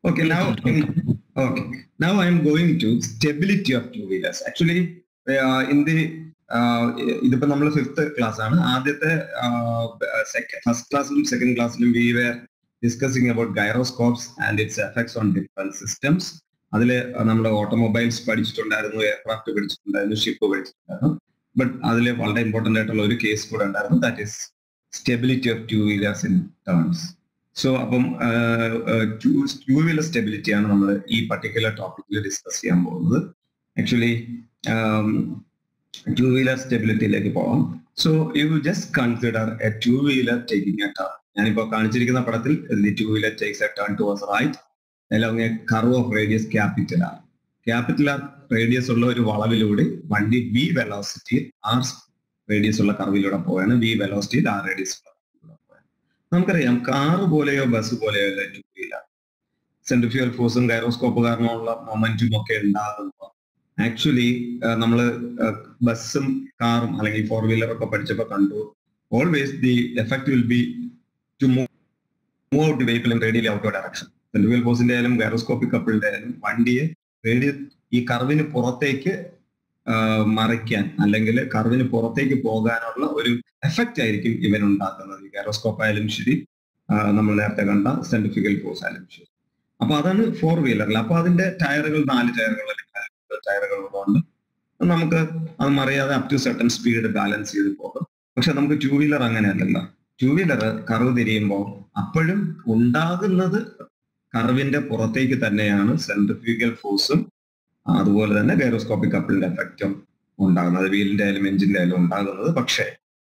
Okay, now okay. Now I am going to stability of two wheelers. Actually, uh, in the uh, ഇതിപ്പോ നമ്മൾ fifth class ആണ് ആദ്യത്തെ first ക്ലാസ്സിലും second ക്ലാസ്സിലും we were discussing about gyroscopes and its effects on different systems അതിൽ നമ്മൾ automobiles പഠിച്ചിട്ടുണ്ടായിരുന്നു aircraft പഠിച്ചിട്ടുണ്ടായിരുന്നു ഷിപ്പ് പഠിച്ചിട്ടുണ്ടായിരുന്നു ബട്ട് അതിൽ വളരെ ഇമ്പോർട്ടന്റ് ആയിട്ടുള്ള ഒരു കേസ് കൂടെ ഉണ്ടായിരുന്നു that is stability of two wheelers in turns so അപ്പം ടു വീലർ സ്റ്റെബിലിറ്റി ആണ് നമ്മൾ ഈ പർട്ടിക്കുലർ ടോപ്പിക്കിൽ ഡിസ്കസ് ചെയ്യാൻ പോകുന്നത് ആക്ച്വലി ടു വീലർ സ്റ്റെബിലിറ്റിയിലേക്ക് പോവാം so you just consider a two wheeler taking a turn ഞാനിപ്പോ കാണിച്ചിരിക്കുന്ന പടത്തിൽ the two wheeler takes a turn to right along a curve of radius capital R. Capital R radius ഉള്ള ഒരു വളവിലൂടെ വണ്ടി V velocity R radius ഉള്ള കർവിലൂടെ പോവാണ് V velocity R radius ഉള്ള കർവിലൂടെ പോവാണ് നമുക്കറിയാം കാറ് പോലെയോ ബസ് പോലെയോ അല്ല ടു വീലർ സെൻട്രിഫ്യൂൽ ഫോഴ്സും ഗൈറോസ്കോപ്പ് കാരണമുള്ള മൊമെന്റും ഒക്കെ ഉണ്ടാകുമ്പോൾ ആക്ച്വലി നമ്മൾ ബസ്സും കാറും അല്ലെങ്കിൽ ഫോർ വീലർ ഒക്കെ പഠിച്ചപ്പോൾ കണ്ടു always the effect will be to move out the vehicle in radially out direction centrifugal ഫോഴ്സിന്റെ ആയാലും ഗൈറോസ്കോപ്പിക് കപ്പിളിന്റെ ആയാലും വണ്ടിയെ റേഡിയ ഈ കർവിന് പുറത്തേക്ക് മറിക്കാൻ അല്ലെങ്കിൽ കർവിന് പുറത്തേക്ക് പോകാനുള്ള ഒരു എഫക്റ്റ് ആയിരിക്കും ഇവൻ ഉണ്ടാക്കുന്നത് ഈ ഗൈറോസ്കോപ്പ് ആയാലും ശരി നമ്മൾ നേരത്തെ കണ്ട സെൻട്രിഫിക്കൽ ഫോഴ്സ് ആയാലും ശരി അപ്പൊ അതാണ് ഫോർ വീലറിൽ അപ്പൊ അതിന്റെ ടയറുകൾ നാല് ടയറുകൾ അല്ലെങ്കിൽ ടയറുകൾ ഉള്ളതുകൊണ്ട് നമുക്ക് അത് മറിയാതെ up to certain speed balance ചെയ്ത് പോകും പക്ഷെ നമുക്ക് ടു വീലർ അങ്ങനെയല്ലല്ലോ ടു വീലർ കർവ് തിരിയുമ്പോൾ അപ്പോഴും ഉണ്ടാകുന്നത് കർവിന്റെ പുറത്തേക്ക് തന്നെയാണ് സെൻട്രിഫ്യൂഗൽ ഫോഴ്സും അതുപോലെ തന്നെ ഗൈറോസ്കോപ്പിക് കപ്പിളിന്റെ എഫക്റ്റും ഉണ്ടാകുന്നത് വീലിന്റെ ആയാലും എഞ്ചിന്റെ ആയാലും ഉണ്ടാകുന്നത് പക്ഷേ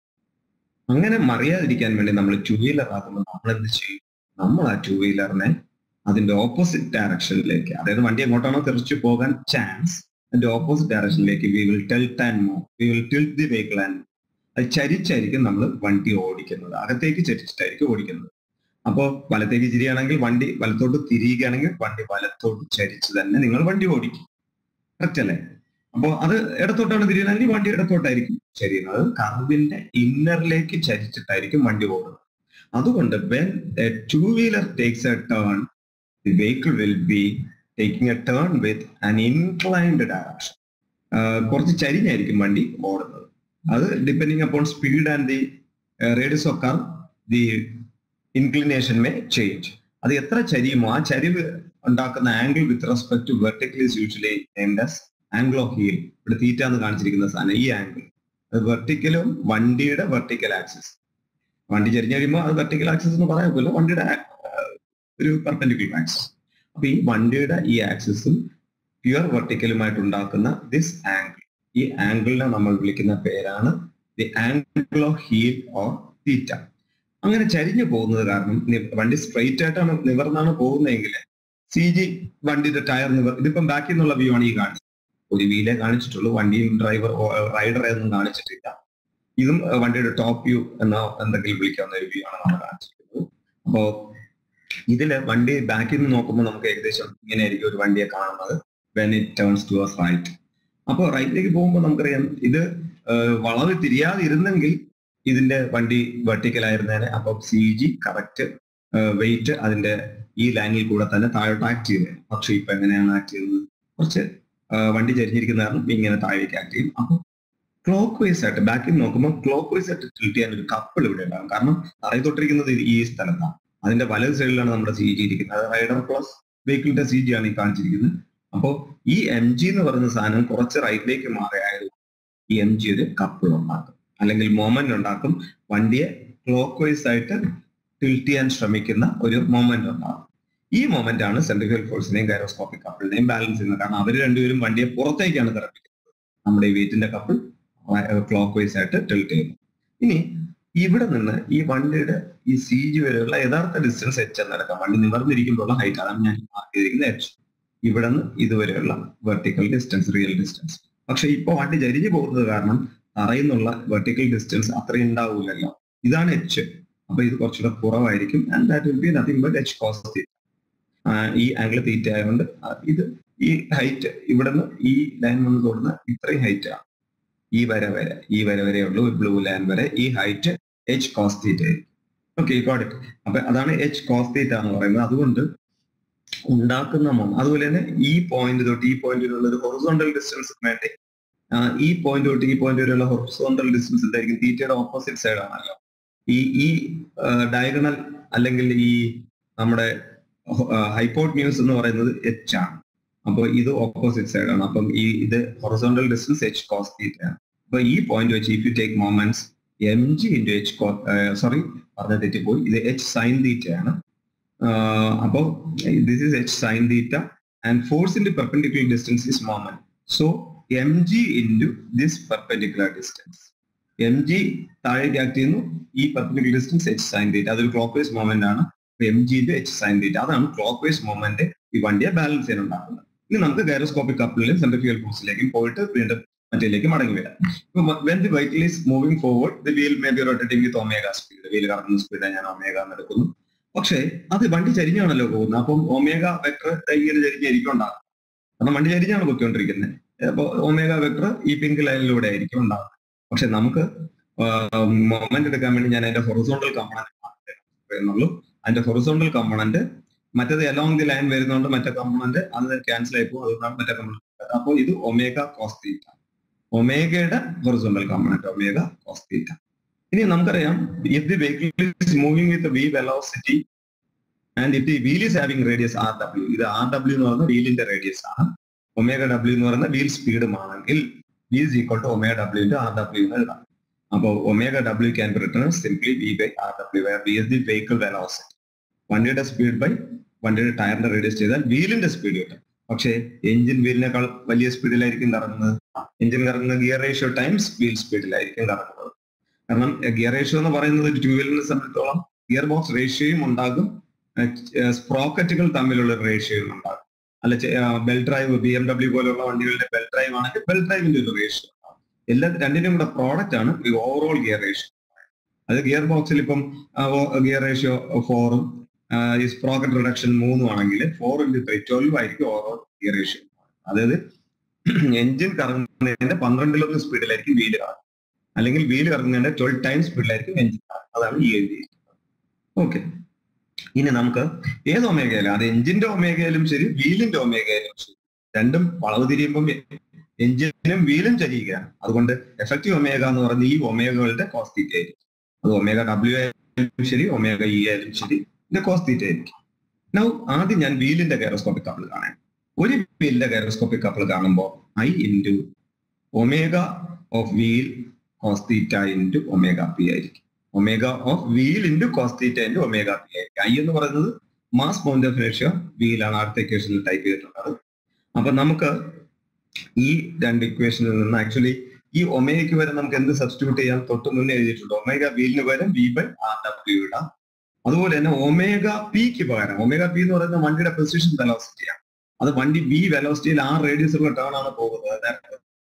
അങ്ങനെ മറിയാതിരിക്കാൻ വേണ്ടി നമ്മൾ ടു വീലർ ആകുമ്പോൾ നമ്മൾ എന്ത് ചെയ്യും നമ്മൾ ആ ടു വീലറിനെ അതിന്റെ ഓപ്പോസിറ്റ് ഡയറക്ഷനിലേക്ക് അതായത് വണ്ടി എങ്ങോട്ടാണോ തെറിച്ചു പോകാൻ ചാൻസ് അതിന്റെ ഓപ്പോസിറ്റ് ഡയറക്ഷനിലേക്ക് we will tilt and move we will tilt the vehicle and അത് ചരിച്ചായിരിക്കും നമ്മൾ വണ്ടി ഓടിക്കുന്നത് അകത്തേക്ക് ചരിച്ചിട്ടായിരിക്കും ഓടിക്കുന്നത് അപ്പോൾ വലത്തേക്ക് തിരിയുകയാണെങ്കിൽ വണ്ടി വലത്തോട്ട് തിരിയുകയാണെങ്കിൽ വണ്ടി വലത്തോട്ട് ചരിച്ച് തന്നെ നിങ്ങൾ വണ്ടി ഓടിക്കും കറക്റ്റ് അല്ലേ അപ്പോൾ അത് ഇടത്തോട്ടാണ് തിരിയുന്നതെങ്കിൽ വണ്ടി ഇടത്തോട്ടായിരിക്കും ചരിയുന്നത് കർവിന്റെ ഇന്നറിലേക്ക് ചരിച്ചിട്ടായിരിക്കും വണ്ടി ഓടുന്നത് അതുകൊണ്ട് when a two wheeler takes a turn the vehicle will be taking a turn with an inclined direction കുറച്ച് ചരിഞ്ഞായിരിക്കും വണ്ടി ഓടുന്നത് അത് depending upon speed and the radius of curve the inclination may change അത് എത്ര ചരിയുമോ ആ ചരിവ് ഉണ്ടാക്കുന്ന angle with respect to vertical is usually named as angle of heel ഇവിടെ തീറ്റ എന്ന് കാണിച്ചിരിക്കുന്ന സാധനം ഈ ആംഗിൾ അത് വെർട്ടിക്കലും വണ്ടിയുടെ വെർട്ടിക്കൽ ആക്സിസ് വണ്ടി ചരിഞ്ഞ് കഴിയുമ്പോൾ അത് വെർട്ടിക്കൽ ആക്സിസ് എന്ന് പറയാൻ പറ്റില്ല വണ്ടിയുടെ ഒരു പെർപെൻഡിക്കുലർ ആക്സിസ് അപ്പൊ ഈ വണ്ടിയുടെ ഈ ആക്സിസും പ്യുവർ വെർട്ടിക്കലുമായിട്ട് ഉണ്ടാക്കുന്ന ദിസ് ആംഗിൾ ഈ ആംഗിളിനെ നമ്മൾ വിളിക്കുന്ന പേരാണ് the angle of heel or theta അങ്ങനെ ചരിഞ്ഞു പോകുന്നത് കാരണം വണ്ടി സ്ട്രെയിറ്റ് ആയിട്ടാണ് നിവർന്നാണ് പോകുന്നതെങ്കിൽ സി ജി വണ്ടിയുടെ ടയർ നിവർ ഇതിപ്പം ബാക്കിൽ നിന്നുള്ള വ്യൂ ആണ് ഈ കാണിച്ചത് ഒരു വീലേ കാണിച്ചിട്ടുള്ളൂ വണ്ടിയും ഡ്രൈവർ റൈഡറെ ഒന്നും കാണിച്ചിട്ടില്ല ഇതും വണ്ടിയുടെ ടോപ്പ് വ്യൂ എന്ന എന്തെങ്കിലും വിളിക്കാവുന്ന ഒരു വ്യൂ ആണ് നമ്മൾ കാണിച്ചിരിക്കുന്നത് അപ്പോ ഇതില് വണ്ടി ബാക്കിൽ നിന്ന് നോക്കുമ്പോൾ നമുക്ക് ഏകദേശം ഇങ്ങനെയായിരിക്കും ഒരു വണ്ടിയെ കാണുന്നത് when it turns towards right അപ്പോൾ റൈറ്റിലേക്ക് പോകുമ്പോൾ നമുക്കറിയാം ഇത് വളവ് തിരിയാതിരുന്നെങ്കിൽ ഇതിന്റെ വണ്ടി വെർട്ടിക്കൽ ആയിരുന്നേനെ അപ്പം സി ജി കറക്റ്റ് വെയിറ്റ് അതിന്റെ ഈ ലൈനിൽ കൂടെ തന്നെ താഴോട്ട് ആക്ട് ചെയ്യുന്നത് പക്ഷെ ഇപ്പൊ എങ്ങനെയാണ് ആക്ട് ചെയ്യുന്നത് കുറച്ച് വണ്ടി ചരിഞ്ഞിരിക്കുന്ന കാരണം ഇങ്ങനെ താഴേക്ക് ആക്ട് ചെയ്യും അപ്പൊ ക്ലോക്ക് വൈസ് ആയിട്ട് ബാക്കിൽ നോക്കുമ്പോൾ ക്ലോക്ക് വൈസ് ആയിട്ട് ടിൽറ്റ് ചെയ്യാൻ ഒരു കപ്പിൾ ഇവിടെ ഉണ്ടാകും കാരണം തറയിൽ തൊട്ടിരിക്കുന്നത് ഈ സ്ഥലത്താണ് അതിന്റെ വലത് സൈഡിലാണ് നമ്മുടെ സി ജി ഇരിക്കുന്നത് റൈഡർ പ്ലസ് വെഹിക്കിളിന്റെ സി ജി ആണ് ഈ കാണിച്ചിരിക്കുന്നത് അപ്പോൾ ഈ എം ജി എന്ന് പറയുന്ന സാധനം കുറച്ച് റൈറ്റിലേക്ക് മാറിയായത് ഈ എം ജി ഒരു കപ്പിൾ ഉണ്ടാക്കും അല്ലെങ്കിൽ മൊമെന്റ് ഉണ്ടാക്കും വണ്ടിയെ ക്ലോക്ക് വൈസ് ആയിട്ട് ടിൽറ്റ് ചെയ്യാൻ ശ്രമിക്കുന്ന ഒരു മൊമെന്റ് ഉണ്ടാകും ഈ മൊമെന്റ് ആണ് സെൻട്രിഫ്യൂൽ ഫോഴ്സിനെയും ഗൈറോസ്കോപ്പിക് കപ്പിളിനെയും ബാലൻസ് ചെയ്യുന്നത് കാരണം അവർ രണ്ടുപേരും വണ്ടിയെ പുറത്തേക്കാണ് തെറപ്പിക്കുന്നത് നമ്മുടെ ഈ വെയിറ്റിന്റെ കപ്പിൾ ക്ലോക്ക് വൈസ് ആയിട്ട് ടിൽറ്റ് ചെയ്യുന്നു ഇനി ഇവിടെ നിന്ന് ഈ വണ്ടിയുടെ ഈ സി ജി വരെയുള്ള യഥാർത്ഥ ഡിസ്റ്റൻസ് എച്ച് എന്നെടുക്കാം വണ്ടി നിവർന്നിരിക്കുമ്പോഴുള്ള ഹൈറ്റ് അതാണ് ഞാൻ മാർക്ക് ചെയ്തിരിക്കുന്ന എച്ച് ഇവിടെ നിന്ന് ഇതുവരെയുള്ള വെർട്ടിക്കൽ ഡിസ്റ്റൻസ് റിയൽ ഡിസ്റ്റൻസ് പക്ഷെ ഇപ്പൊ വണ്ടി ചരിഞ്ഞു പോകുന്നത് കാരണം തറയുന്നുള്ള വെർട്ടിക്കൽ ഡിസ്റ്റൻസ് അത്രയും ഉണ്ടാവില്ലല്ലോ ഇതാണ് എച്ച് അപ്പൊ ഇത് കുറച്ചുകൂടെ കുറവായിരിക്കും and that will be nothing but H cos theta ഈ ആംഗിൾ തീറ്റ ആയതുകൊണ്ട് ഇത് ഈ ഹൈറ്റ് ഇവിടെ നിന്ന് ഈ ലൈൻ വന്ന് തൊടുന്ന ഇത്രയും ഹൈറ്റ് ആണ് ഈ വര വരെ ഈ വര വരെ ഉള്ളൂ ബ്ലൂ ലൈൻ വരെ ഈ ഹൈറ്റ് എച്ച് കോസ് തീറ്റ ആയിരിക്കും ഓക്കെ ഗോഡ് ഇറ്റ് അപ്പൊ അതാണ് എച്ച് കോസ് തീറ്റ എന്ന് പറയുന്നത് അതുകൊണ്ട് ഉണ്ടാക്കുന്ന മൊ അതുപോലെ തന്നെ ഈ പോയിന്റ് തൊട്ട് ഈ പോയിന്റിലുള്ള ഒരു ഹൊറിസോണ്ടൽ ഡിസ്റ്റൻസ് വേണ്ടി ആ, ഈ പോയിന്റ് തൊട്ട് ഈ പോയിന്റ് വരെയുള്ള ഹൊറിസോണ്ടൽ ഡിസ്റ്റൻസ് എന്തായിരിക്കും തീറ്റയുടെ ഓപ്പോസിറ്റ് സൈഡ് ആണല്ലോ ഈ ഈ ഡയഗണൽ അല്ലെങ്കിൽ ഈ നമ്മുടെ ഹൈപ്പോട്ട് ന്യൂസ് എന്ന് പറയുന്നത് എച്ച് ആണ് അപ്പോൾ ഇത് ഓപ്പോസിറ്റ് സൈഡ് ആണ് അപ്പം ഈ ഇത് horizontal distance H cos theta ആണ് അപ്പൊ ഈ പോയിന്റ് വെച്ച് if you take moments M G into H cos sorry പറഞ്ഞ തെറ്റിപ്പോയി ഇത് എച്ച് സൈൻ തീറ്റ ആണ് അപ്പോൾ this is H sine theta and force into perpendicular distance is moment so M G into this perpendicular distance M G താഴേക്ക് act ചെയ്യുന്നു ഈ perpendicular distance H sine theta അതൊരു clockwise moment ആണ് M G into H sine theta അതാണ് clockwise moment ഈ വണ്ടിയെ balance ചെയ്യാൻ ഉണ്ടാക്കുന്നത് ഇനി നമുക്ക് ഗൈറോസ്കോപ്പിക് കപ്പിളിലും സെൻട്രിഫ്യൂൽ ഫോഴ്സിലേക്കും പോയിട്ട് വീണ്ടും മറ്റേലേക്ക് മടങ്ങി വരാം ഇപ്പൊ when the vehicle is moving forward the wheel may be rotating with omega speed wheel കറങ്ങുന്ന സ്പീഡ് ഞാൻ ഒമേഗ എന്ന് എടുക്കുന്നു പക്ഷേ അത് വണ്ടി ചരിഞ്ഞാണല്ലോ പോകുന്നത് അപ്പം ഒമേഗ വെക്ടർ ഇങ്ങനെ ചരിഞ്ഞായിരിക്കും ഉണ്ടാകുന്നത് കാരണം വണ്ടി ചരിഞ്ഞാണ് പൊയ്ക്കൊണ്ടിരിക്കുന്നത് അപ്പൊ ഒമേഗ വെക്ടർ ഈ പിങ്ക് ലൈനിലൂടെ ആയിരിക്കും ഉണ്ടാകുന്നത് പക്ഷെ നമുക്ക് മൊമെന്റ് എടുക്കാൻ വേണ്ടി ഞാൻ അതിന്റെ ഹൊറിസോണ്ടൽ കമ്പണന്റ് എന്നുള്ളൂ അതിന്റെ ഹൊറിസോണ്ടൽ കമ്പണന്റ് മറ്റേത് അലോങ് ദി ലൈൻ വരുന്നതുകൊണ്ട് മറ്റേ കമ്പണന്റ് അത് ക്യാൻസൽ ആയി പോകും അതുകൊണ്ടാണ് മറ്റേ കമ്പണന്റ് അപ്പോൾ ഇത് ഒമേഗ കോസ് തീറ്റ ഒമേഗയുടെ horizontal component omega cos theta ഇനി നമുക്കറിയാം if the vehicle is moving with V velocity and if the wheel is having radius R W ഇത് ആർ ഡബ്ല്യു എന്ന് പറയുന്ന വീലിന്റെ റേഡിയസ് ആണ് ഒമേഗ ഡബ്ല്യു എന്ന് പറയുന്ന വീൽ സ്പീഡും ആണെങ്കിൽ V is equal to omega W into R W എന്ന് എഴുതാം അപ്പോൾ omega W can be written simply V by R W Y V is the vehicle velocity വണ്ടിയുടെ സ്പീഡ് ബൈ വണ്ടിയുടെ ടയറിന്റെ റേഡിയസ് ചെയ്താൽ വീലിന്റെ സ്പീഡ് കിട്ടും പക്ഷേ എഞ്ചിൻ വീലിനേക്കാൾ വലിയ സ്പീഡിലായിരിക്കും കറങ്ങുന്നത് എഞ്ചിൻ കറങ്ങുന്ന ഗിയർ റേഷ്യോ ടൈംസ് വീൽ സ്പീഡിലായിരിക്കും കറങ്ങുന്നത് കാരണം ഗിയർ റേഷ്യോ എന്ന് പറയുന്നത് ഒരു ടൂ വീലറിനെ സംബന്ധിച്ചോളം ഗിയർ ബോക്സ് റേഷ്യോയും ഉണ്ടാകും സ്പ്രോക്കറ്റുകൾ തമ്മിലുള്ള റേഷ്യോയും ഉണ്ടാകും അല്ല belt drive B M W പോലുള്ള വണ്ടികളുടെ ബെൽ ഡ്രൈവ് ആണെങ്കിൽ ബെൽ ഡ്രൈവിന്റെ ഒരു റേഷ്യോ ഉണ്ടാകും എല്ലാ രണ്ടിനും കൂടെ പ്രോഡക്റ്റ് ആണ് ഈ ഓവറോൾ ഗിയർ റേഷ്യോ അത് ഗിയർ ബോക്സിൽ ഇപ്പം ഗിയർ റേഷ്യോ ഫോറും ഈ സ്പ്രോക്കറ്റ് റിഡക്ഷൻ മൂന്നും ആണെങ്കിൽ ഫോർ ഇൻറ്റു ത്രീ ട്വൽവ് ആയിരിക്കും ഓവറോൾ ഗിയർ റേഷ്യോ അതായത് എഞ്ചിൻ കറങ്ങുന്നതിന്റെ പന്ത്രണ്ടിലൊന്ന് സ്പീഡിലായിരിക്കും വീല് കറങ്ങുന്നത് അല്ലെങ്കിൽ വീല് കറങ്ങുന്നതിന്റെ ട്വൽവ് ടൈം സ്പീഡിലായിരിക്കും എഞ്ചിൻ കറങ്ങുന്നത് അതാണ് ഈ എഴുതി ഓക്കെ ഇനി നമുക്ക് ഏത് ഒമേഗയിലും അത് എഞ്ചിന്റെ ഒമേഗയിലും ശരി വീലിന്റെ ഒമേഗയിലും ശരി രണ്ടും വളവ് തിരിയുമ്പം എഞ്ചിനും വീലും ചരിയുകയാണ് അതുകൊണ്ട് എഫക്റ്റീവ് ഒമേഗ എന്ന് പറയുന്ന ഈ ഒമേഗകളുടെ കോസ് തീറ്റ ആയിരിക്കും അത് ഒമേഗ ഡബ്ല്യു ആയാലും ശരി ഒമേഗ ഇ ആയാലും ശരി ഇതിന്റെ കോസ് തീറ്റ ആയിരിക്കും നൗ ആദ്യം ഞാൻ വീലിന്റെ ഗൈറോസ്കോപ്പിക് കപ്പിൾ കാണാൻ ഒരു വീലിന്റെ ഗൈറോസ്കോപ്പിക് കപ്പിൾ കാണുമ്പോൾ I into omega of wheel cos theta into omega P ആയിരിക്കും omega of wheel into cos theta into omega P ആയിരിക്കും ഐ എന്ന് പറയുന്നത് മാസ് പോയിന്റ് ഓഫ് റേഷ്യോ വീലാണ് അടുത്ത ഇക്വേഷനിൽ ടൈപ്പ് ചെയ്തിട്ടുള്ളത് അപ്പൊ നമുക്ക് ഈ രണ്ട് ഇക്വേഷനിൽ നിന്ന് ആക്ച്വലി ഈ ഒമേഗയ്ക്ക് വരെ നമുക്ക് എന്ത് സബ്സ്റ്റിറ്റ്യൂട്ട് ചെയ്യാൻ തൊട്ട് മുന്നേ എഴുതിയിട്ടുണ്ട് ഒമേഗ വീലിന് പകരം വി ബൈ ആർ ഡബ്ല്യു ഇടാം അതുപോലെ തന്നെ ഒമേഗ പിക്ക് പകരം ഒമേഗ പി എന്ന് പറയുന്ന വണ്ടിയുടെ പൊസിഷൻ വെലോസിറ്റിയാണ് അത് വണ്ടി ബി വെലോസിറ്റിയിൽ ആ റേഡിയസ് ഉള്ള ടേൺ ആണ് പോകുന്നത് അതായത്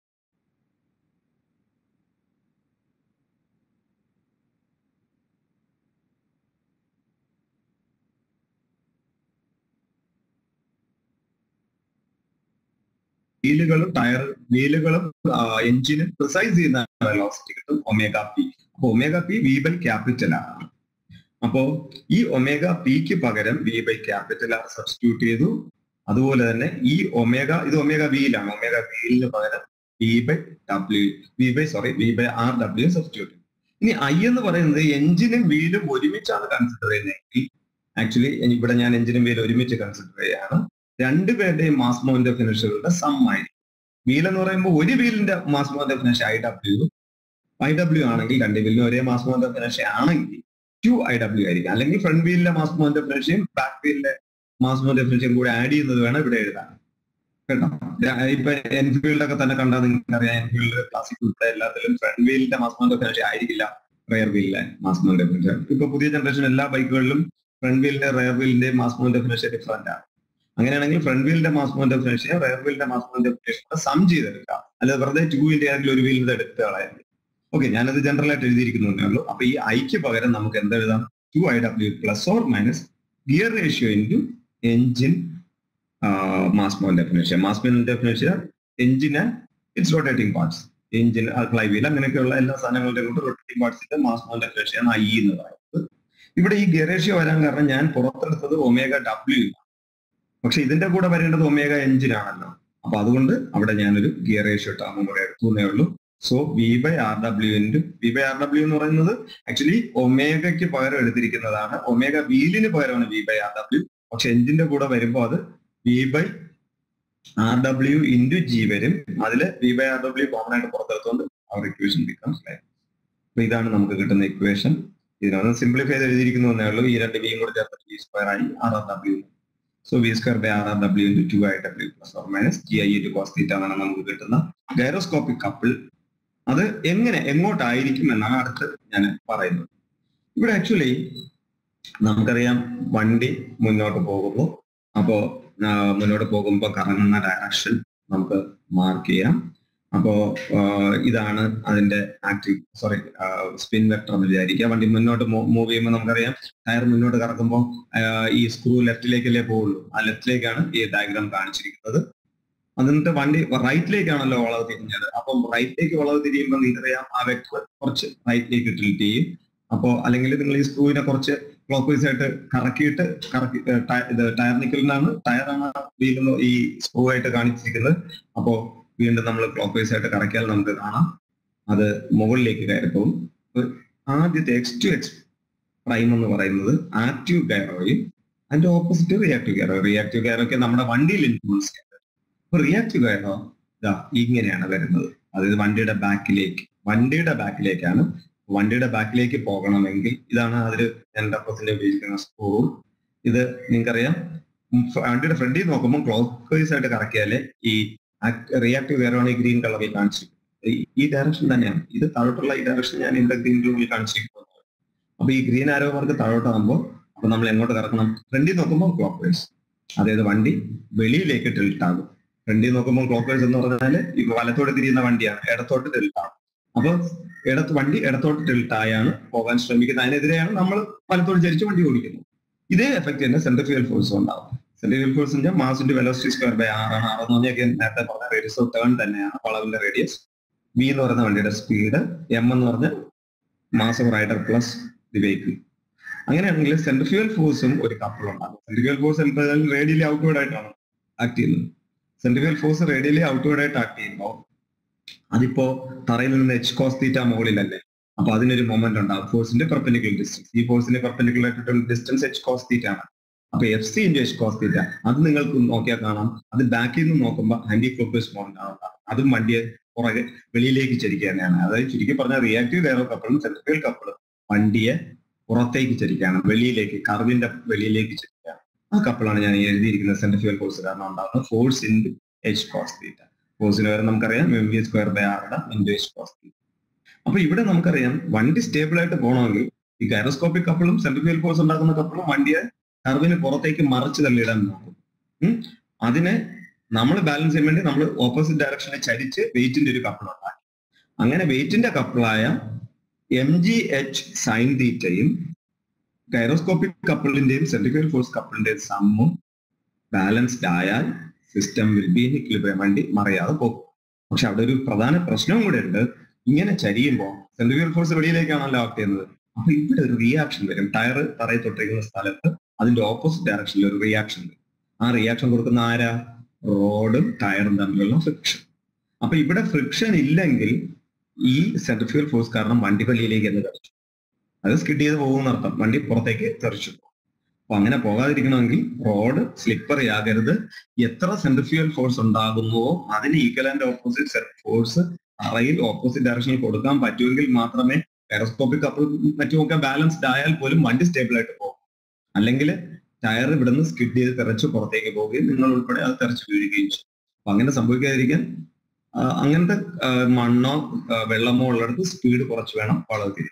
വീലുകളും ടയർ വീലുകളും എഞ്ചിനും പ്രിസൈസ് ചെയ്യുന്ന വെലോസിറ്റി കിട്ടും ഒമേഗ പി അപ്പൊ omega P V by capital ആണ് അപ്പോ ഈ ഒമേഗ പിക്ക് പകരം V by capital R substitute ചെയ്തു അതുപോലെ തന്നെ ഈ ഒമേഗ ഇത് ഒമേഗ വിയിലാണ് ഒമേഗ വിയിലിന് പകരം V by W V by sorry V by R W substitute ഇനി ഐ എന്ന് പറയുന്നത് എഞ്ചിനും വീലും ഒരുമിച്ചാണ് കൺസിഡർ ചെയ്യുന്നതെങ്കിൽ ആക്ച്വലി ഇവിടെ ഞാൻ എഞ്ചിനും വീലും ഒരുമിച്ച് കൺസിഡർ ചെയ്യാണ് രണ്ടുപേരുടെയും മാസ് മോന്റെ ഫിനിഷുകളുടെ സം ആയിരിക്കും വീൽ എന്ന് പറയുമ്പോൾ ഒരു വീലിന്റെ mass moment of inertia I W I W ആണെങ്കിൽ രണ്ട് വീലിന് ഒരേ മാസ് മോന്റെ ഫിനിഷ് ആണെങ്കിൽ ടു ഐ ഡബ്ല്യു ആയിരിക്കും അല്ലെങ്കിൽ ഫ്രണ്ട് വീലിന്റെ മാസ് മോന്റെ ഫിനിഷയും ബാക്ക് വീലിന്റെ മാസ് മോന്റെ ഫിനിഷയും കൂടെ ആഡ് ചെയ്യുന്നത് വേണം ഇവിടെ എഴുതാൻ കേട്ടോ ഇപ്പൊ എൻഫീൽഡ് ഒക്കെ തന്നെ കണ്ടാൽ നിങ്ങൾക്ക് അറിയാം എൻഫീൽഡ് ക്ലാസിക് ഉൾപ്പെടെ എല്ലാത്തിലും ഫ്രണ്ട് വീലിന്റെ മാസ് മോന്റെ ഫിനിഷ് ആയിരിക്കില്ല റയർ വീലിലെ മാസ് മോന്റെ ഫിനിഷ് ഇപ്പൊ പുതിയ ജനറേഷൻ എല്ലാ ബൈക്കുകളിലും ഫ്രണ്ട് വീലിന്റെ റയർ വീലിന്റെ മാസ് മോന്റെ ഫിനിഷ് ഡിഫറെന്റ് ആണ് അങ്ങനെയാണെങ്കിൽ ഫ്രണ്ട് വീലിന്റെ മാസ് മോന്റെ ഫിനിഷ് റയർ വീലിന്റെ മാസ് മോന്റെ ഫിനിഷ് കൂടെ സം ചെയ്തെടുക്കാം അല്ലാതെ വെറുതെ ടു വീലിന്റെ ആണെങ്കിൽ ഒരു വീലിന്റെ എടുത്ത് കളയാൻ ഓക്കെ ഞാനത് ജനറൽ ആയിട്ട് എഴുതിയിരിക്കുന്നേ ഉള്ളൂ അപ്പൊ ഈ ഐക്ക് പകരം നമുക്ക് എന്ത് എഴുതാം two I W plus or minus gear ratio into engine mass moment definition mass moment definition എഞ്ചിന് it's rotating parts engine flywheel അങ്ങനെയൊക്കെയുള്ള എല്ലാ സാധനങ്ങളുടെയും കൂടെ റൊട്ടേറ്റിംഗ് പാർട്സിന്റെ മാസ് മോൻ ഡെഫിനേഷൻ ഐ എന്ന് പറയുന്നത് ഇവിടെ ഈ ഗിയർ റേഷ്യോ വരാൻ കാരണം ഞാൻ പുറത്തെടുത്തത് ഒമേഗ ഡബ്ല്യു പക്ഷെ ഇതിന്റെ കൂടെ വരേണ്ടത് ഒമേഗ എഞ്ചിൻ ആണല്ലോ അപ്പൊ അതുകൊണ്ട് അവിടെ ഞാനൊരു ഗിയർ റേഷ്യോ ടേമും കൂടെ എടുത്തുന്നേ ഉള്ളൂ so V by R W into V by R W എന്ന് പറയുന്നത് ആക്ച്വലി ഒമേഗയ്ക്ക് പകരം എടുത്തിരിക്കുന്നതാണ് ഒമേഗ വീലിന് പകരമാണ് വി ബൈ ആർ ഡബ്ല്യു പക്ഷെ എഞ്ചിന്റെ കൂടെ വരുമ്പോൾ അത് V by R W into G വരും അതില് V by R W common ആയിട്ട് പുറത്തെടുത്തുകൊണ്ട് അവർ ഇക്വേഷൻ ബിക്കംസ് ലൈക്ക് അപ്പൊ ഇതാണ് നമുക്ക് കിട്ടുന്ന ഇക്വേഷൻ ഇതിനൊന്ന് സിംപ്ലിഫൈ ചെയ്ത് എഴുതിയിരിക്കുന്നു എന്നേ ഉള്ളൂ ഈ രണ്ട് വിയും കൂടെ ചേർത്ത് വി സ്ക്വയർ ആയി R R W so V square by R R W into two I W plus or minus G I into cos theta എന്നാണ് നമുക്ക് കിട്ടുന്ന ഗൈറോസ്കോപ്പിക് കപ്പിൾ അത് എങ്ങനെ എങ്ങോട്ടായിരിക്കും എന്നാണ് അടുത്ത് ഞാൻ പറയുന്നത് ഇവിടെ ആക്ച്വലി നമുക്കറിയാം വണ്ടി മുന്നോട്ട് പോകുന്നു അപ്പോ ആ, മുന്നോട്ട് പോകുമ്പോൾ കറങ്ങുന്ന ഡയറക്ഷൻ നമുക്ക് മാർക്ക് ചെയ്യാം അപ്പോ ആ, ഇതാണ് അതിന്റെ ആക്റ്റീവ് സോറി സ്പിൻ വെക്ടർ എന്ന് വിചാരിക്കുക വണ്ടി മുന്നോട്ട് മൂവ് ചെയ്യുമ്പോൾ നമുക്കറിയാം ടയർ മുന്നോട്ട് കറക്കുമ്പോൾ ഈ സ്ക്രൂ ലെഫ്റ്റിലേക്കല്ലേ പോകുള്ളൂ ആ ലെഫ്റ്റിലേക്കാണ് ഈ ഡയഗ്രാം കാണിച്ചിരിക്കുന്നത് എന്നിട്ട് വണ്ടി റൈറ്റിലേക്കാണല്ലോ വളവ് തിരിഞ്ഞത് അപ്പം റൈറ്റിലേക്ക് വളവ് തിരിയുമ്പോൾ നിങ്ങൾക്കറിയാം ആ വെക്ടർ കുറച്ച് റൈറ്റിലേക്ക് ടിൽറ്റ് ചെയ്യും അപ്പോ അല്ലെങ്കിൽ നിങ്ങൾ ഈ സ്ക്രൂവിനെ കുറച്ച് ക്ലോക്ക് വൈസ് ആയിട്ട് കറക്കിയിട്ട് കറക്കി ഏർ ടയ- ഇത് ടയർ നിക്കലിനാണ് ടയറാണ് വീലുന്ന ഈ സ്ക്രൂ ആയിട്ട് കാണിച്ചിരിക്കുന്നത് അപ്പോ വീണ്ടും നമ്മൾ ക്ലോക്ക് വൈസ് ആയിട്ട് കറക്കിയാൽ നമുക്ക് കാണാം അത് മുകളിലേക്ക് കയറി പോകും അപ്പൊ ആദ്യത്തെ എക്സ് ടു എക്സ് പ്രൈം എന്ന് പറയുന്നത് ആക്റ്റീവ് ഗയറോയും അതിന്റെ opposite reactive gyro reactive gyro ഒക്കെ നമ്മുടെ വണ്ടിയിൽ ഇൻഫ്ലുവൻസ് ചെയ്യുന്നത് അപ്പൊ റിയാക്റ്റീവ് ഗയറോ ഇതാ ഇങ്ങനെയാണ് വരുന്നത് അതായത് വണ്ടിയുടെ ബാക്കിലേക്ക് വണ്ടിയുടെ ബാക്കിലേക്കാണ് വണ്ടിയുടെ ബാക്കിലേക്ക് പോകണമെങ്കിൽ ഇതാണ് അതിൽ ഞാൻ ഡെപ്പോസിറ്റ് ഉപയോഗിക്കുന്ന സ്ക്രൂ ഇത് നിങ്ങൾക്കറിയാം ഉം, വണ്ടിയുടെ ഫ്രണ്ടിൽ നോക്കുമ്പോൾ ക്ലോക്ക് വൈസ് ആയിട്ട് കറക്കിയാലേ ഈ റിയാക്റ്റീവ് ഗയറാണ് ഈ ഗ്രീൻ കളറിൽ കാണിച്ചിരിക്കുന്നത് ഈ- ഈ ഡയറക്ഷൻ തന്നെയാണ് ഇത് താഴോട്ടുള്ള ഈ ഡയറക്ഷൻ ഞാൻ ഇതിന്റെ ഗ്രീൻ ഗ്രൂപ്പിൽ കാണിച്ചിരിക്കുന്നത് അപ്പൊ ഈ ഗ്രീൻ ആരോ മാർക്ക് താഴോട്ടാകുമ്പോൾ അപ്പൊ നമ്മൾ എങ്ങോട്ട് കറക്കണം ഫ്രണ്ടിൽ നോക്കുമ്പോൾ ക്ലോക്ക് വൈസ് അതായത് വണ്ടി വെളിയിലേക്ക് ടിൽറ്റ് ആകും ഫ്രണ്ടിൽ നോക്കുമ്പോൾ ക്ലോക്ക് വൈസ് എന്ന് പറഞ്ഞാൽ ഈ വലത്തോട്ട് തിരിയുന്ന വണ്ടിയാണ് ഇടത്തോട്ട് ടിൽറ്റ് ആകും അപ്പൊ ഇടത്ത് വണ്ടി ഇടത്തോട്ട് ടിൽറ്റ് ആയാണ് പോകാൻ ശ്രമിക്കുന്നത് അതിനെതിരെയാണ് നമ്മൾ വലത്തോട്ട് ചരിച്ച് വണ്ടി ഓടിക്കുന്നത് ഇതേ എഫക്ട് തന്നെ സെൻട്രിഫ്യൂൽ ഫോഴ്സ് ഉണ്ടാവും സെൻട്രിഫ്യൂൽ ഫോഴ്സിന്റെ mass into velocity square by R ആണ് ആർ എന്ന് പറഞ്ഞാൽ നേരത്തെ പറഞ്ഞ റേഡിയസ് ഓഫ് ടേൺ തന്നെയാണ് വളവിന്റെ റേഡിയസ് വി എന്ന് പറയുന്ന വണ്ടിയുടെ സ്പീഡ് എം എന്ന് പറഞ്ഞ mass of rider plus the vehicle അങ്ങനെയാണെങ്കിൽ സെൻട്രിഫ്യൂൽ ഫോഴ്സും ഒരു കപ്പിൾ ഉണ്ടാകും സെൻട്രിഫ്യൂൽ ഫോഴ്സ് എന്തായാലും റേഡിയലി ഔട്ട്വേർഡ് ആയിട്ടാണ് ആക്ട് ചെയ്യുന്നത് സെൻട്രിഫ്യൂൽ ഫോഴ്സ് റേഡിയലി ഔട്ട്വേർഡ് ആയിട്ട് ആക്ട് ചെയ്യുമ്പോൾ അതിപ്പോ തറയിൽ നിന്ന് എച്ച് കോസ് തീറ്റ മുകളിലല്ലേ അപ്പൊ അതിനൊരു മൊമെന്റ് ഉണ്ടാവും ഫോഴ്സിന്റെ പെർപെൻഡിക്കുലർ ഡിസ്റ്റൻസ് ഈ ഫോഴ്സിന്റെ പെർപെൻഡിക്കുലർ ആയിട്ടുള്ള ഡിസ്റ്റൻസ് എച്ച് കോസ് തീറ്റ ആണ് അപ്പൊ F C into H cos theta അത് നിങ്ങൾക്ക് നോക്കിയാൽ കാണാം അത് ബാക്കിൽ നിന്ന് നോക്കുമ്പോൾ ആന്റി ക്ലോക്വേസ് മൊമെന്റ് ആണ് ഉണ്ടാവുക. അതും വണ്ടിയെ പുറകെ വെളിയിലേക്ക് ചരിക്കുക തന്നെയാണ് അതായത് ചുരുക്കി പറഞ്ഞാൽ റിയാക്റ്റീവ് ഗയറോ കപ്പിളും സെൻട്രിഫ്യൂൽ കപ്പിളും വണ്ടിയെ പുറത്തേക്ക് ചരിക്കുകയാണ് വെളിയിലേക്ക് കർവിന്റെ വെളിയിലേക്ക് ചരിക്കുകയാണ് ആ കപ്പിളാണ് ഞാൻ ഈ എഴുതിയിരിക്കുന്ന സെൻട്രിഫ്യൂൽ ഫോഴ്സ് കാരണം ഉണ്ടാകുന്നത് force in H cos theta ഫോഴ്സിന് വരെ നമുക്കറിയാം എം വി സ്ക്വയർ ബൈ ആറുടെ ഇൻറ്റു എച്ച് കോസ് തീറ്റ അപ്പൊ ഇവിടെ നമുക്കറിയാം വണ്ടി സ്റ്റേബിൾ ആയിട്ട് പോകണമെങ്കിൽ ഈ ഗൈറോസ്കോപ്പിക് കപ്പിളും സെൻട്രിഫ്യൂൽ ഫോഴ്സ് ഉണ്ടാക്കുന്ന കപ്പിളും വണ്ടിയെ കർവിന് പുറത്തേക്ക് മറിച്ച് തള്ളിയിടാൻ നോക്കും ഉം. അതിനെ നമ്മൾ ബാലൻസ് ചെയ്യാൻ വേണ്ടി നമ്മൾ ഓപ്പോസിറ്റ് ഡയറക്ഷനിൽ ചരിച്ച് വെയിറ്റിന്റെ ഒരു കപ്പിൾ ഉണ്ടാക്കി അങ്ങനെ വെയിറ്റിന്റെ കപ്പിളായ എം ജി എച്ച് സൈൻ തീറ്റയും ഗൈറോസ്കോപ്പിക് കപ്പിളിന്റെയും സെൻട്രിഫ്യൂൽ ഫോഴ്സ് കപ്പിളിന്റെയും സമ്മും ബാലൻസ്ഡ് ആയാൽ സിസ്റ്റം വിൽ ബി ഇക്ലിബ്രിയം വണ്ടി മറിയാതെ പോകും പക്ഷെ അവിടെ ഒരു പ്രധാന പ്രശ്നവും കൂടെ ഉണ്ട് ഇങ്ങനെ ചരിയുമ്പോൾ സെൻട്രിഫ്യൂൽ ഫോഴ്സ് വെളിയിലേക്കാണല്ലോ ആക്ട് ചെയ്യുന്നത് അപ്പൊ ഇവിടെ ഒരു റിയാക്ഷൻ വരും ടയർ തറയിൽ തൊട്ടിരിക്കുന്ന സ്ഥലത്ത് അതിന്റെ ഓപ്പോസിറ്റ് ഡയറക്ഷനിൽ ഒരു റിയാക്ഷൻ വരും ആ റിയാക്ഷൻ കൊടുക്കുന്ന ആരാ റോഡും ടയറും തമ്മിലുള്ള ഫ്രിക്ഷൻ അപ്പൊ ഇവിടെ ഫ്രിക്ഷൻ ഇല്ലെങ്കിൽ ഈ സെൻട്രിഫ്യൂൽ ഫോഴ്സ് കാരണം വണ്ടി വെളിയിലേക്ക് എന്ന് തെറിച്ചു അത് സ്കിഡ് ചെയ്ത് പോകുന്നർത്ഥം വണ്ടി പുറത്തേക്ക് തെറിച്ചു പോകും അപ്പൊ അങ്ങനെ പോകാതിരിക്കണമെങ്കിൽ റോഡ് സ്ലിപ്പറി ആകരുത് എത്ര സെൻട്രിഫ്യൂൽ ഫോഴ്സ് ഉണ്ടാകുന്നുവോ അതിന് ഈക്വലന്റ് ഓപ്പോസിറ്റ് ഫോഴ്സ് അറയിൽ ഓപ്പോസിറ്റ് ഡയറക്ഷനിൽ കൊടുക്കാൻ പറ്റുമെങ്കിൽ മാത്രമേ എറോസ്കോപ്പിക് കപ്പിൾ മറ്റുമൊക്കെ ബാലൻസ്ഡ് ആയാൽ പോലും വണ്ടി സ്റ്റേബിൾ ആയിട്ട് പോകും അല്ലെങ്കിൽ ടയർ ഇവിടുന്ന് സ്കിഡ് ചെയ്ത് തെറച്ച് പുറത്തേക്ക് പോവുകയും നിങ്ങൾ ഉൾപ്പെടെ അത് തെറച്ച് വീഴുകയും ചെയ്യും അപ്പൊ അങ്ങനെ സംഭവിക്കാതിരിക്കാൻ ആ, അങ്ങനത്തെ ആ, മണ്ണോ ആ, വെള്ളമോ ഉള്ളിടത്ത് സ്പീഡ് കുറച്ച് വേണം വളർത്തി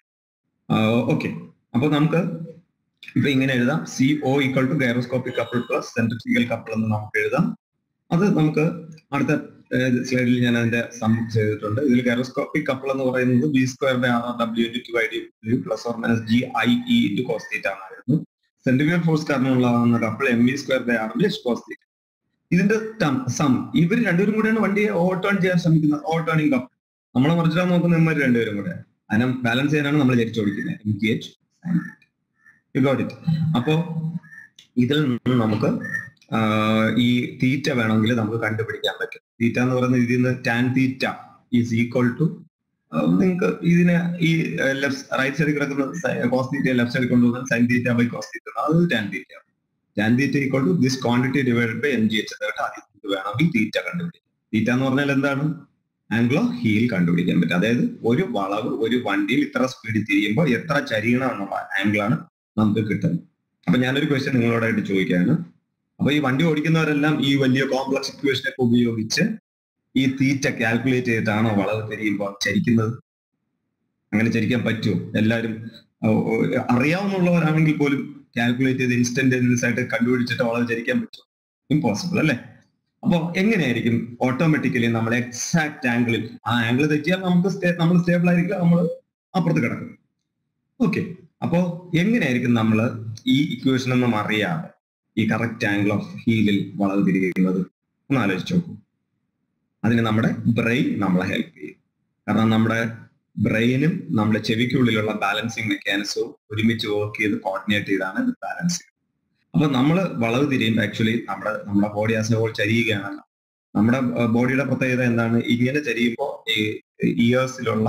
ഓക്കെ അപ്പൊ നമുക്ക് ഇപ്പൊ ഇങ്ങനെ എഴുതാം C O equal to gyroscopic couple plus centrifugal couple എന്ന് നമുക്ക് എഴുതാം അത് നമുക്ക് അടുത്ത സ്ലൈഡിൽ ഞാൻ അതിന്റെ സം ചെയ്തിട്ടുണ്ട് ഇതിൽ ഗൈറോസ്കോപ്പിക് കപ്പിൾ എന്ന് പറയുന്നത് V square by R W into two I D W plus or minus G I E into cos theta എന്നായിരുന്നു സെന്റിമീറ്റർ ഫോഴ്സ് കാരണമുള്ളതാകുന്ന couple M V square by R W H cos theta ഇതിന്റെ sum ഇവർ രണ്ടുപേരും കൂടെയാണ് വണ്ടിയെ over turn ചെയ്യാൻ ശ്രമിക്കുന്നത് over turning couple നമ്മളെ മറിച്ചിടാൻ നോക്കുന്ന ഇവന്മാർ രണ്ടുപേരും കൂടെ അതിനെ ബാലൻസ് ചെയ്യാനാണ് നമ്മൾ ചരിച്ചോടിക്കുന്നത് M G H you got it അപ്പോ ഇതിൽ നിന്ന് നമുക്ക് ഈ തീറ്റ വേണമെങ്കിൽ നമുക്ക് കണ്ടുപിടിക്കാൻ പറ്റും തീറ്റ എന്ന് പറയുന്നത് ഇതിൽ നിന്ന് tan theta is equal to നിങ്ങൾക്ക് ഇതിനെ ഈ ലെഫ്റ്റ് റൈറ്റ് സൈഡിൽ കിടക്കുന്ന കോസ് തീറ്റ ലെഫ്റ്റ് സൈഡിൽ കൊണ്ടുവന്നാൽ sine theta by cos theta അത് tan theta tan theta equal to this quantity divide by M G H ആദ്യം വേണമെങ്കിൽ തീറ്റ കണ്ടുപിടിക്കാം തീറ്റ എന്ന് പറഞ്ഞാൽ എന്താണ് ആംഗ്ലോ ഹീൽ കണ്ടുപിടിക്കാൻ പറ്റും അതായത് ഒരു വളവ് ഒരു വണ്ടിയിൽ ഇത്ര സ്പീഡിൽ തിരിയുമ്പോൾ എത്ര ചരിയണം എന്നുള്ള ആംഗിളാണ് നമുക്ക് കിട്ടുന്നത് അപ്പൊ ഞാനൊരു ക്വസ്റ്റ്യൻ നിങ്ങളോടായിട്ട് ചോദിക്കുകയാണ് അപ്പൊ ഈ വണ്ടി ഓടിക്കുന്നവരെല്ലാം ഈ വലിയ കോംപ്ലക്സ് ഇക്വേഷൻ ഒക്കെ ഉപയോഗിച്ച് ഈ തീറ്റ കാൽക്കുലേറ്റ് ചെയ്തിട്ടാണോ വളവ് തിരിയുമ്പോൾ ചരിക്കുന്നത് അങ്ങനെ ചരിക്കാൻ പറ്റുമോ എല്ലാവരും അറിയാവുന്നവരാണെങ്കിൽ പോലും കാൽക്കുലേറ്റ് ചെയ്ത് ഇൻസ്റ്റന്റേനിയസ് ആയിട്ട് കണ്ടുപിടിച്ചിട്ട് വളവ് ചരിക്കാൻ പറ്റുമോ ഇമ്പോസിബിൾ അല്ലേ അപ്പോൾ എങ്ങനെയായിരിക്കും ഓട്ടോമാറ്റിക്കലി നമ്മൾ എക്സാക്ട് ആംഗിളിൽ ആ ആംഗിൾ തെറ്റിയാൽ നമുക്ക് നമ്മൾ സ്റ്റേബിൾ ആയിരിക്കും നമ്മൾ അപ്പുറത്ത് കിടക്കും ഓക്കെ അപ്പോ എങ്ങനെയായിരിക്കും നമ്മൾ ഈ ഇക്വേഷൻ ഒന്നും അറിയാതെ ഈ കറക്റ്റ് ആംഗിൾ ഓഫ് ഹീലിൽ വളവ് തിരിക്കുന്നത് ഒന്ന് ആലോചിച്ച് നോക്കൂ അതിന് നമ്മുടെ ബ്രെയിൻ നമ്മളെ ഹെൽപ്പ് ചെയ്യും കാരണം നമ്മുടെ ബ്രെയിനും നമ്മുടെ ചെവിക്കുള്ളിലുള്ള ബാലൻസിങ് മെക്കാനിസവും ഒരുമിച്ച് വർക്ക് ചെയ്ത് കോർഡിനേറ്റ് ചെയ്താണ് ഇത് ബാലൻസ് ചെയ്യുന്നത് അപ്പൊ നമ്മൾ വളവ് തിരിയുമ്പോൾ ആക്ച്വലി നമ്മുടെ നമ്മുടെ ബോഡി ആസ് എ ഹോൾ ചരിയുകയാണല്ലോ നമ്മുടെ ബോഡിയുടെ പ്രത്യേകത എന്താണ് ഇങ്ങനെ ചരിയുമ്പോൾ ഈ ഇയേഴ്സിലുള്ള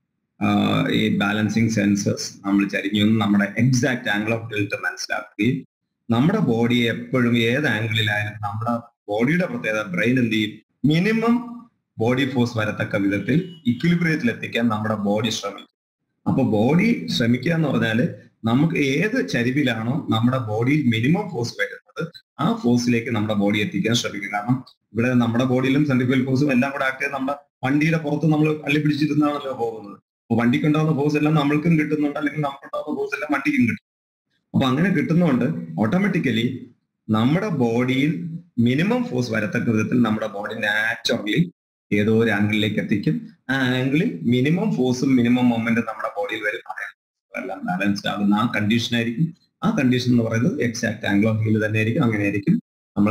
ഈ ബാലൻസിങ് സെൻസേഴ്സ് നമ്മൾ ചരിഞ്ഞു നമ്മുടെ എക്സാക്ട് ആംഗിൾ ഓഫ് ടിൽറ്റ് മനസ്സിലാക്കുകയും നമ്മുടെ ബോഡിയെ എപ്പോഴും ഏത് ആംഗിളിലായാലും നമ്മുടെ ബോഡിയുടെ പ്രത്യേകത ബ്രെയിൻ എന്ത് ചെയ്യും മിനിമം ബോഡി ഫോഴ്സ് വരത്തക്ക വിധത്തിൽ ഇക്വിലിബ്രിയത്തിൽ എത്തിക്കാൻ നമ്മുടെ ബോഡി ശ്രമിക്കും അപ്പൊ ബോഡി ശ്രമിക്കുക എന്ന് പറഞ്ഞാൽ നമുക്ക് ഏത് ചരിവിലാണോ നമ്മുടെ ബോഡിയിൽ മിനിമം ഫോഴ്സ് വരുന്നത് ആ ഫോഴ്സിലേക്ക് നമ്മുടെ ബോഡി എത്തിക്കാൻ ശ്രമിക്കും കാരണം ഇവിടെ നമ്മുടെ ബോഡിയിലും സെൻട്രിഫ്യൂൽ ഫോഴ്സും എല്ലാം കൂടെ ആക്കി നമ്മുടെ വണ്ടിയുടെ പുറത്ത് നമ്മൾ അള്ളി പിടിച്ചിരുന്നാണല്ലോ പോകുന്നത് അപ്പൊ വണ്ടിക്ക് ഉണ്ടാകുന്ന ഫോഴ്സ് എല്ലാം നമ്മൾക്കും കിട്ടുന്നുണ്ട് അല്ലെങ്കിൽ നമുക്കുണ്ടാകുന്ന ഫോഴ്സ് എല്ലാം വണ്ടിക്കും കിട്ടും അപ്പൊ അങ്ങനെ കിട്ടുന്നതുകൊണ്ട് ഓട്ടോമാറ്റിക്കലി നമ്മുടെ ബോഡിയിൽ മിനിമം ഫോഴ്സ് വരത്തക്ക വിധത്തിൽ നമ്മുടെ ബോഡി നാച്ചുറലി ഏതോ ഒരു ആംഗിളിലേക്ക് എത്തിക്കും ആ ആംഗിളിൽ മിനിമം ഫോഴ്സും മിനിമം മൊമെന്റും നമ്മുടെ ബോഡിയിൽ വരും എല്ലാം ബാലൻസ്ഡ് ആകുന്ന ആ കണ്ടീഷൻ ആയിരിക്കും ആ കണ്ടീഷൻ എന്ന് പറയുന്നത് എക്സാക്ട് ആംഗിൾ ഓഫ് ഹീൽ തന്നെ ആയിരിക്കും അങ്ങനെ ആയിരിക്കും നമ്മൾ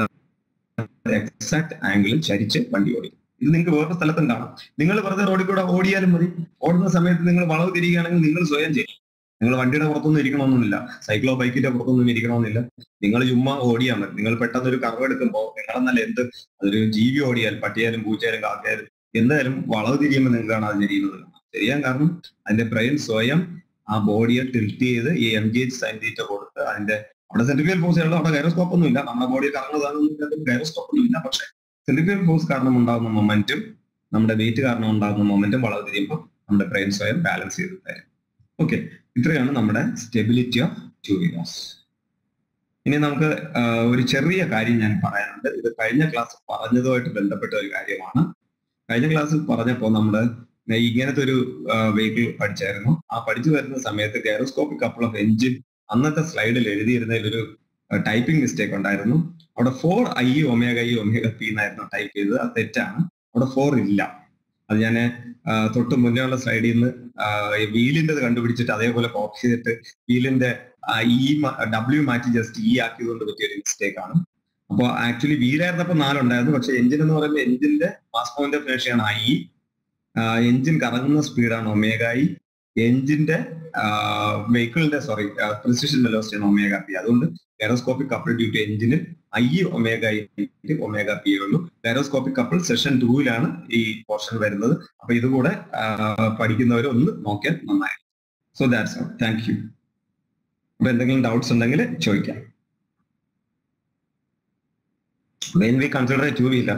എക്സാക്ട് ആംഗിളിൽ ചരിച്ച് വണ്ടി ഓടിക്കും ഇത് നിങ്ങൾക്ക് വേറെ സ്ഥലത്തും കാണാം നിങ്ങൾ വെറുതെ റോഡിൽ കൂടെ ഓടിയാലും മതി ഓടുന്ന സമയത്ത് നിങ്ങൾ വളവ് തിരികുകയാണെങ്കിൽ നിങ്ങൾ സ്വയം ചെയ്യും നിങ്ങൾ വണ്ടിയുടെ പുറത്തൊന്നും ഇരിക്കണമെന്നൊന്നുമില്ല സൈക്കിളോ ബൈക്കിന്റെ പുറത്തൊന്നും ഇരിക്കണമെന്നില്ല നിങ്ങൾ ചുമ്മാ ഓടിയാൽ മതി നിങ്ങൾ പെട്ടെന്ന് ഒരു കറവ് എടുക്കുമ്പോൾ നിങ്ങളെന്നല്ല എന്ത് അതൊരു ജീവി ഓടിയാൽ പട്ടിയാലും പൂച്ചയാലും കാക്കയാലും എന്തായാലും വളവ് തിരിയുമ്പോൾ നിങ്ങൾക്കാണ് അത് ചെയ്യുന്നത് ശരിയാൻ കാരണം അതിന്റെ ബ്രെയിൻ സ്വയം ആ ബോഡിയെ ടിൽറ്റ് ചെയ്ത് ഈ M G H sine theta കൊടുത്ത് അതിന്റെ അവിടെ സെൻട്രിഫിയൽ ഫോഴ്സ് ഉള്ള അവിടെ ഗൈറോസ്കോപ്പ് ഒന്നും ഇല്ല നമ്മുടെ ബോഡി കറങ്ങുന്നതാണെന്നും ഗൈറോസ്കോപ്പ് ഒന്നും ഇല്ല പക്ഷെ സെൻട്രിഫിയൽ ഫോഴ്സ് കാരണം ഉണ്ടാകുന്ന മൊമെന്റും നമ്മുടെ വെയിറ്റ് കാരണം ഉണ്ടാകുന്ന മൊമെന്റും വളവ് തിരിയുമ്പോൾ നമ്മുടെ ബ്രെയിൻ സ്വയം ബാലൻസ് ചെയ്ത് തരും ഓക്കെ ഇത്രയാണ് നമ്മുടെ സ്റ്റെബിലിറ്റി ഓഫ് ടു വീലേഴ്സ് ഇനി നമുക്ക് ഒരു ചെറിയ കാര്യം ഞാൻ പറയാനുണ്ട് ഇത് കഴിഞ്ഞ ക്ലാസ് പറഞ്ഞതുമായിട്ട് ബന്ധപ്പെട്ട ഒരു കാര്യമാണ് കഴിഞ്ഞ ക്ലാസ്സിൽ പറഞ്ഞപ്പോൾ നമ്മുടെ ഇങ്ങനത്തെ ഒരു വെഹിക്കിൾ പഠിച്ചായിരുന്നു ആ പഠിച്ചു വരുന്ന സമയത്ത് ഗൈറോസ്കോപ്പിക് കപ്പിൾ ഓഫ് എഞ്ചിൻ അന്നത്തെ സ്ലൈഡിൽ എഴുതിയിരുന്നതിൽ ഒരു ടൈപ്പിംഗ് മിസ്റ്റേക്ക് ഉണ്ടായിരുന്നു അവിടെ for I omega I omega P എന്നായിരുന്നു ടൈപ്പ് ചെയ്തത് അത് തെറ്റാണ് അവിടെ ഫോർ ഇല്ല അത് ഞാൻ തൊട്ട് മുന്നേ ഉള്ള സ്ലൈഡിൽ നിന്ന് വീലിന്റെ കണ്ടുപിടിച്ചിട്ട് അതേപോലെ കോപ്പി ചെയ്തിട്ട് വീലിന്റെ ഇ ഡബ്ല്യു മാറ്റി ജസ്റ്റ് ഇ ആക്കിയതുകൊണ്ട് പറ്റിയ ഒരു മിസ്റ്റേക്ക് ആണ് അപ്പോൾ ആക്ച്വലി വീലായിരുന്നപ്പോൾ നാലുണ്ടായിരുന്നു പക്ഷെ എഞ്ചിൻ എന്ന് പറയുമ്പോൾ എഞ്ചിന്റെ മാസ് പോയിന്റ് ഓഫ് ഇനേഴ്ഷ്യയാണ് ഐ എഞ്ചിൻ കറങ്ങുന്ന സ്പീഡാണ് ഒമേഗ ഐ എഞ്ചിന്റെ വെഹിക്കിളിന്റെ സോറി പ്രിസിഷൻ വെലോസിറ്റി ആണ് ഒമേഗ പി അതുകൊണ്ട് ഗൈറോസ്കോപ്പിക് കപ്പിൾ ഡ്യൂ ടു എഞ്ചിന് I omega I omega P ഉള്ളൂ ഗൈറോസ്കോപ്പിക് കപ്പിൾ സെഷൻ ടൂവിലാണ് ഈ പോർഷൻ വരുന്നത് അപ്പൊ ഇതുകൂടെ പഠിക്കുന്നവർ ഒന്ന് നോക്കിയാൽ നന്നായി so that's all thank you അപ്പൊ എന്തെങ്കിലും ഡൗട്ട്സ് ഉണ്ടെങ്കിൽ ചോദിക്കാം when we consider a two wheeler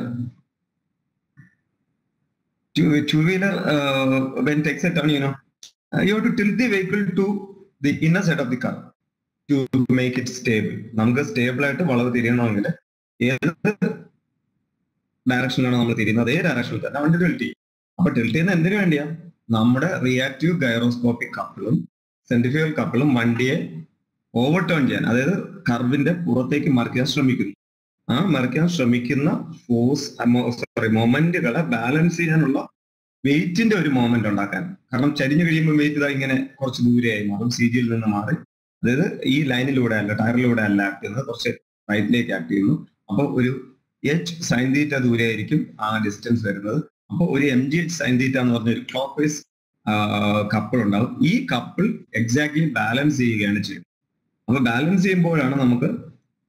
two, two wheeler uh, when takes a turn you know uh, you have to tilt the vehicle to the inner side of the car to make it stable നമുക്ക് stable ആയിട്ട് വളവ് തിരിയണമെങ്കിൽ ഏത് ഡയറക്ഷനിലാണ് നമ്മൾ തിരിയുന്നത് അതേ ഡയറക്ഷനിൽ തന്നെ വണ്ടി ടിൽറ്റ് ചെയ്യും അപ്പൊ ടിൽറ്റ് ചെയ്യുന്ന എന്തിനു വേണ്ടിയാ നമ്മുടെ റിയാക്റ്റീവ് ഗൈറോസ്കോപ്പിക് കപ്പിളും സെന്റിഫ്യൂൽ കപ്പിളും വണ്ടിയെ ഓവർ ടേൺ ചെയ്യാൻ അതായത് കർവിന്റെ പുറത്തേക്ക് മറിക്കാൻ ശ്രമിക്കുന്നു ആ മറിക്കാൻ ശ്രമിക്കുന്ന ഫോഴ്സ് സോറി മൊമെന്റുകളെ ബാലൻസ് ചെയ്യാനുള്ള വെയിറ്റിന്റെ ഒരു മൊമെന്റ് ഉണ്ടാക്കാൻ കാരണം ചരിഞ്ഞു കഴിയുമ്പോൾ വെയിറ്റ് ഇതാ ഇങ്ങനെ കുറച്ച് ദൂരെയായി മാറും സി ജിയിൽ നിന്ന് മാറി അതായത് ഈ ലൈനിലൂടെ അല്ല ടയറിലൂടെ അല്ല ആക്ട് ചെയ്യുന്നത് കുറച്ച് റൈറ്റിലേക്ക് ആക്ട് ചെയ്യുന്നു അപ്പോൾ ഒരു എച്ച് സൈൻ തീറ്റ ദൂരെയായിരിക്കും ആ ഡിസ്റ്റൻസ് വരുന്നത് അപ്പോൾ ഒരു M G H sine theta എന്ന് പറഞ്ഞ ഒരു ക്ലോക്ക് വൈസ് കപ്പിൾ ഉണ്ടാവും ഈ കപ്പിൾ എക്സാക്ട്ലി ബാലൻസ് ചെയ്യുകയാണ് ചെയ്യുന്നത് അപ്പൊ ബാലൻസ് ചെയ്യുമ്പോഴാണ് നമുക്ക്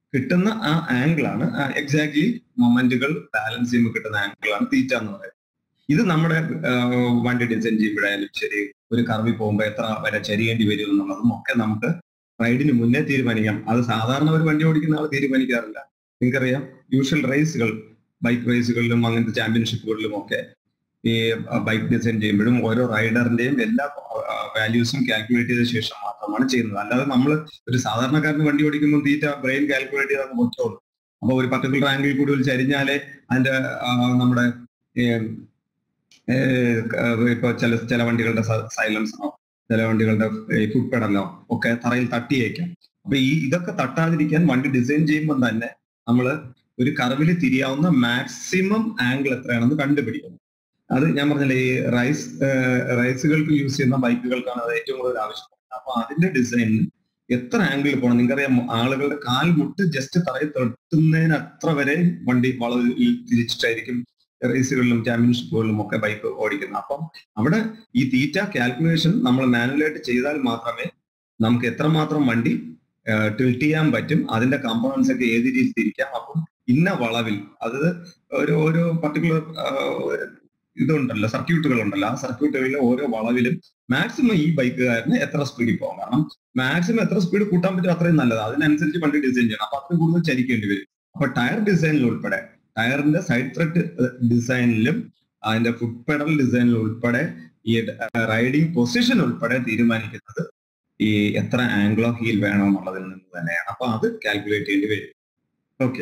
കിട്ടുന്ന ആ ആംഗിൾ ആണ് എക്സാക്ട്ലി മൊമെന്റുകൾ ബാലൻസ് ചെയ്യുമ്പോൾ കിട്ടുന്ന ആംഗിൾ ആണ് തീറ്റ എന്ന് പറയുന്നത് ഇത് നമ്മുടെ ആ, വണ്ടി ഡിസൈൻ ചെയ്യുമ്പോഴായാലും ശരി ഒരു കർവിൽ പോകുമ്പോൾ എത്ര വരെ ചരിയേണ്ടി വരും എന്നുള്ളതും ഒക്കെ നമുക്ക് റൈഡിന് മുന്നേ തീരുമാനിക്കാം അത് സാധാരണ ഒരു വണ്ടി ഓടിക്കുന്ന ആൾ തീരുമാനിക്കാറില്ല നിങ്ങൾക്കറിയാം യൂഷ്വൽ റേസുകൾ ബൈക്ക് റേസുകളിലും അങ്ങനത്തെ ചാമ്പ്യൻഷിപ്പുകളിലും ഒക്കെ ഈ ബൈക്ക് ഡിസൈൻ ചെയ്യുമ്പോഴും ഓരോ റൈഡറിന്റെയും എല്ലാ വാല്യൂസും കാൽക്കുലേറ്റ് ചെയ്ത ശേഷം മാത്രമാണ് ചെയ്യുന്നത് അല്ലാതെ നമ്മൾ ഒരു സാധാരണക്കാരന് വണ്ടി ഓടിക്കുമ്പോൾ തീറ്റ ബ്രെയിൻ കാൽക്കുലേറ്റ് ചെയ്താൽ പറ്റുള്ളൂ അപ്പൊ ഒരു പർട്ടിക്കുലർ ആംഗിൾ കൂടി ഒരു ചരിഞ്ഞാലേ അതിന്റെ ആ, നമ്മുടെ ഈ, ഏഹ്, ഇപ്പൊ ചില ചില വണ്ടികളുടെ സൈലൻസോ ചില വണ്ടികളുടെ ഫുഡ് പെഡലോ ഒക്കെ തറയിൽ തട്ടിയേക്കാം അപ്പൊ ഈ ഇതൊക്കെ തട്ടാതിരിക്കാൻ വണ്ടി ഡിസൈൻ ചെയ്യുമ്പോൾ തന്നെ നമ്മൾ ഒരു കർവിൽ തിരിയാവുന്ന മാക്സിമം ആംഗിൾ എത്രയാണെന്ന് കണ്ടുപിടിക്കണം അത് ഞാൻ പറഞ്ഞില്ലേ ഈ റൈസ് റൈസുകൾക്ക് യൂസ് ചെയ്യുന്ന ബൈക്കുകൾക്കാണ് അത് ഏറ്റവും കൂടുതൽ ആവശ്യപ്പെടുന്നത് അപ്പൊ അതിന്റെ ഡിസൈനിന് എത്ര ആംഗിളിൽ പോകണം നിങ്ങൾക്കറിയാം ആളുകളുടെ കാൽ മുട്ട് ജസ്റ്റ് തറയിൽ തൊട്ടുന്നതിന് അത്ര വരെ വണ്ടി വളവിൽ തിരിച്ചിട്ടായിരിക്കും റേസുകളിലും ചാമ്പ്യൻഷിപ്പുകളിലും ഒക്കെ ബൈക്ക് ഓടിക്കുന്നത് അപ്പം അവിടെ ഈ തീറ്റ കാൽക്കുലേഷൻ നമ്മൾ മാനുവലായിട്ട് ചെയ്താൽ മാത്രമേ നമുക്ക് എത്രമാത്രം വണ്ടി ടിൽറ്റ് ചെയ്യാൻ പറ്റും അതിന്റെ കമ്പോണൻസ് ഒക്കെ ഏത് രീതിയിൽ തിരിക്കാം അപ്പം ഇന്ന വളവിൽ അത് ഒരു ഒരു പർട്ടിക്കുലർ ഇതുണ്ടല്ലോ സർക്യൂട്ടുകൾ ഉണ്ടല്ലോ ആ സർക്യൂട്ടുകളിലെ ഓരോ വളവിലും മാക്സിമം ഈ ബൈക്കുകാരന് എത്ര സ്പീഡിൽ പോകാം കാരണം മാക്സിമം എത്ര സ്പീഡ് കൂട്ടാൻ പറ്റും അത്രയും നല്ലത് അതിനനുസരിച്ച് വണ്ടി ഡിസൈൻ ചെയ്യണം അപ്പൊ അത്രയും കൂടുതൽ ചരിക്കേണ്ടി വരും അപ്പൊ ടയർ ഡിസൈനിൽ ഉൾപ്പെടെ ടയറിന്റെ സൈഡ് ത്രെഡ് ഡിസൈനിലും അതിന്റെ ഫുഡ് പെഡൽ ഡിസൈനിൽ ഉൾപ്പെടെ ഈ റൈഡിംഗ് പൊസിഷൻ ഉൾപ്പെടെ തീരുമാനിക്കുന്നത് ഈ എത്ര ആംഗിൾ ഓഫ് ഹീൽ വേണം എന്നുള്ളതിൽ നിന്ന് തന്നെയാണ് അപ്പൊ അത് കാൽക്കുലേറ്റ് ചെയ്യേണ്ടി വരും ഓക്കെ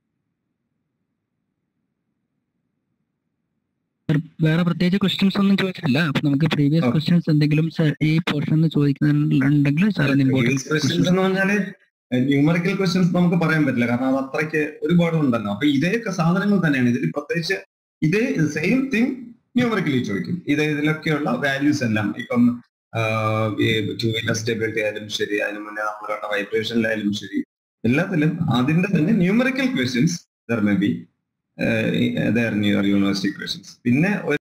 വേറെ പ്രത്യേകിച്ച് ക്വസ്റ്റ്യൻസ് ഒന്നും ചോദിച്ചിട്ടില്ല അപ്പൊ നമുക്ക് പ്രീവിയസ് Okay. ക്വസ്റ്റ്യൻസ് എന്തെങ്കിലും sir ഈ പോർഷൻ ചോദിക്കുന്നുണ്ടെങ്കിൽ സാർ ക്വസ്റ്റ്യൻസ് എന്ന് പറഞ്ഞാല് ന്യൂമറിക്കൽ ക്വസ്റ്റ്യൻസ് നമുക്ക് പറയാൻ പറ്റില്ല കാരണം അത് അത്രയ്ക്ക് ഒരുപാട് ഉണ്ടല്ലോ അപ്പൊ ഇതേയൊക്കെ സാധനങ്ങൾ തന്നെയാണ് ഇതിൽ പ്രത്യേകിച്ച് ഇതേ സെയിം തിങ് ന്യൂമറിക്കലി ചോദിക്കും ഇത് ഇതിലൊക്കെയുള്ള വാല്യൂസ് എല്ലാം ഇപ്പം ടു വീലർ സ്റ്റെബിലിറ്റി ആയാലും ശരി അതിന് മുന്നേ നമ്മൾ കണ്ട വൈബ്രേഷനിലായാലും ശരി എല്ലാത്തിലും അതിന്റെ തന്നെ numerical questions there may be other university questions പിന്നെ ഒരു